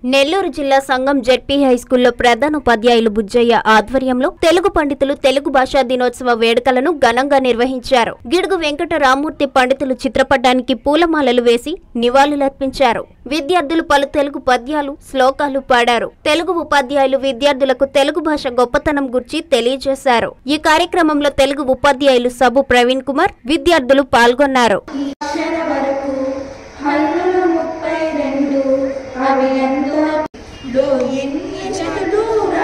నెల్లూరు జిల్లా సంఘం జెడ్పీ హైస్కూల్లో ప్రధానోపాధ్యాయులు బుజ్జయ్య ఆధ్వర్యంలో తెలుగు పండితులు తెలుగు భాషా దినోత్సవ వేడుకలను ఘనంగా నిర్వహించారు గిడుగు వెంకట రామూర్తి పండితులు చిత్రపటానికి పూలమాలలు వేసి నివాళులర్పించారు విద్యార్థులు పలు తెలుగు పద్యాలు శ్లోకాలు పాడారు తెలుగు ఉపాధ్యాయులు విద్యార్థులకు తెలుగు భాష గొప్పతనం గురించి తెలియజేశారు ఈ కార్యక్రమంలో తెలుగు ఉపాధ్యాయులు సబు ప్రవీణ్ కుమార్ విద్యార్థులు పాల్గొన్నారు అక్షర వరకు హల్లులు ముప్పై రెండు అవి ఎంతో లో ఎన్ని చదువురా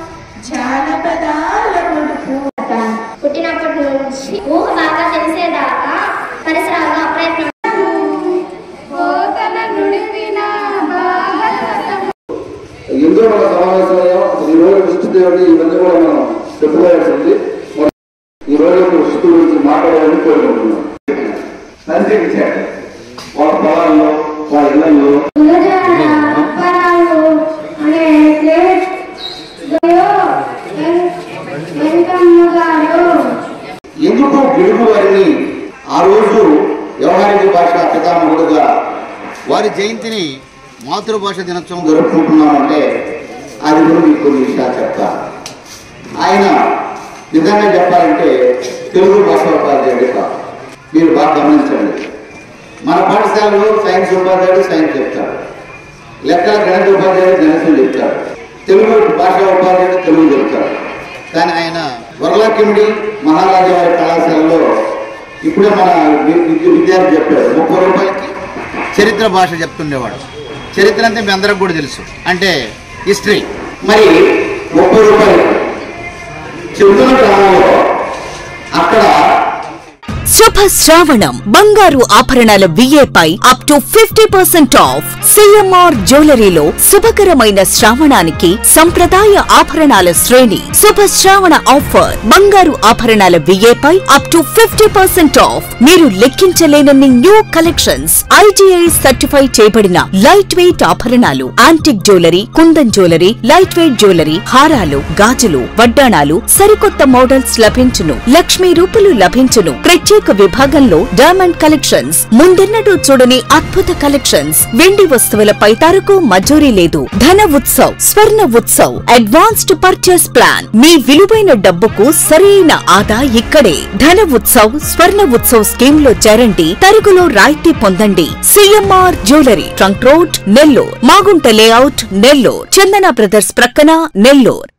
జానపదాల ముడుపు పుట్టినప్పటి నుంచి ఊహ బాగా తెలిసేదాకా పరిసరాల్లో అప్రయత్నం పోతన నుడివిన భాగవతం ఎందుకు మన సమావేశమయ్యాం అసలు ఈ రోజు కృష్ణదేవుడి ఇవన్నీ కూడా మనం చెప్పుకోవాల్సింది మరి ఈ రోజు కృష్ణ గురించి మాట్లాడాలని కోరుకుంటున్నాం సంచరించాడు వాళ్ళ పొలాల్లో వాళ్ళ ఇళ్లలో గురజాడ అప్పారావు అనే ప్లేట్ గయో వెం- వెంకమ్మ గారు ఎందుకు గిడుగు వారిని ఆ రోజు వ్యవహారిక భాష పితామహుడుగా వారి జయంతిని మాతృభాష దినోత్సవం జరుపుకుంటున్నామంటే అది కూడా మీకు కొన్ని విషయాలు చెప్తా ఆయన నిజంగా చెప్పాలంటే తెలుగు భాష ఉపాధ్యాయుడు కాదు మీరు బాగా గమనించండి మన పాఠశాలలో సైన్స్ ఉపాధ్యాయుడు సైన్స్ చెప్తాడు లెక్కల గణిత ఉపాధ్యాయుడు గణితం చెప్తాడు తెలుగు భాషా ఉపాధ్యాయుడు తెలుగు చెప్తాడు కానీ ఆయన వరలకిమిడి మహారాజా వారి కళాశాలలో ఇప్పుడే మన వి- వి- విద్యార్థి చెప్పాడు ముప్పై రూపాయలకి చరిత్ర భాష చెప్తుండేవాడు చరిత్ర అంటే మీ అందరికి కూడా తెలుసు అంటే హిస్టరీ మరి ముప్పై రూపాయలు చెబుతున్న క్రమంలో అక్కడ శుభ శ్రావణం బంగారు ఆభరణాల విఏపై up to fifty percent off CMR జ్యువెలరీలో శుభకరమైన శ్రావణానికి సంప్రదాయ ఆభరణాల శ్రేణి శుభ శ్రావణ ఆఫర్ బంగారు ఆభరణాల విఏపై up to fifty percent off మీరు లెక్కించలేనన్ని న్యూ కలెక్షన్స్ ఐటీఐ సర్టిఫై చేయబడిన లైట్ వెయిట్ ఆభరణాలు antique jewellery kundan jewellery light weight jewellery హారాలు గాజులు వడ్డాణాలు సరికొత్త మోడల్స్ లభించును లక్ష్మీ రూపులు లభించును ప్రత్యేక విభాగంలో డైమండ్ కలెక్షన్స్ ముందెన్నడూ చూడని అద్భుత కలెక్షన్స్ వెండి వస్తువులపై తరకు మజూరీ లేదు Dhana Utsav Swarna Utsav advanced purchase plan మీ విలువైన డబ్బుకు సరైన ఆదా ఇక్కడే ధన ఉత్సవ్ స్వర్ణ ఉత్సవ్ స్కీమ్ లో చేరండి తరుగులో రాయితీ పొందండి CMR jewellery trunk road Nellore Magunta layout Nellore Chandana brothers ప్రక్కన నెల్లూర్